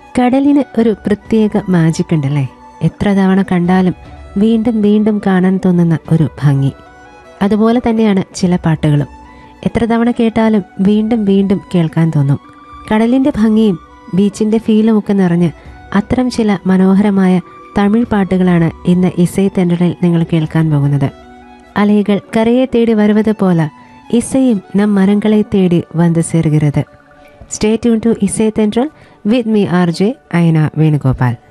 കടലിന് ഒരു പ്രത്യേക മാജിക് ഉണ്ടല്ലേ എത്ര തവണ കണ്ടാലും വീണ്ടും വീണ്ടും കാണാൻ തോന്നുന്ന ഒരു ഭംഗി അതുപോലെ തന്നെയാണ് ചില പാട്ടുകളും എത്ര തവണ കേട്ടാലും വീണ്ടും വീണ്ടും കേൾക്കാൻ തോന്നും കടലിൻ്റെ ഭംഗിയും ബീച്ചിൻ്റെ ഫീലും ഒക്കെ നിറഞ്ഞ് അത്തരം ചില മനോഹരമായ തമിഴ് പാട്ടുകളാണ് ഇന്ന് ഇസൈ തെൻഡറിൽ നിങ്ങൾ കേൾക്കാൻ പോകുന്നത് അലകൾ കരയെ തേടി വരുவது പോല ഇസയും നം മരങ്ങളെ തേടി വന്ന് ചേർகிறது stay tune to Isai Thendral with me R J Ayana Venugopal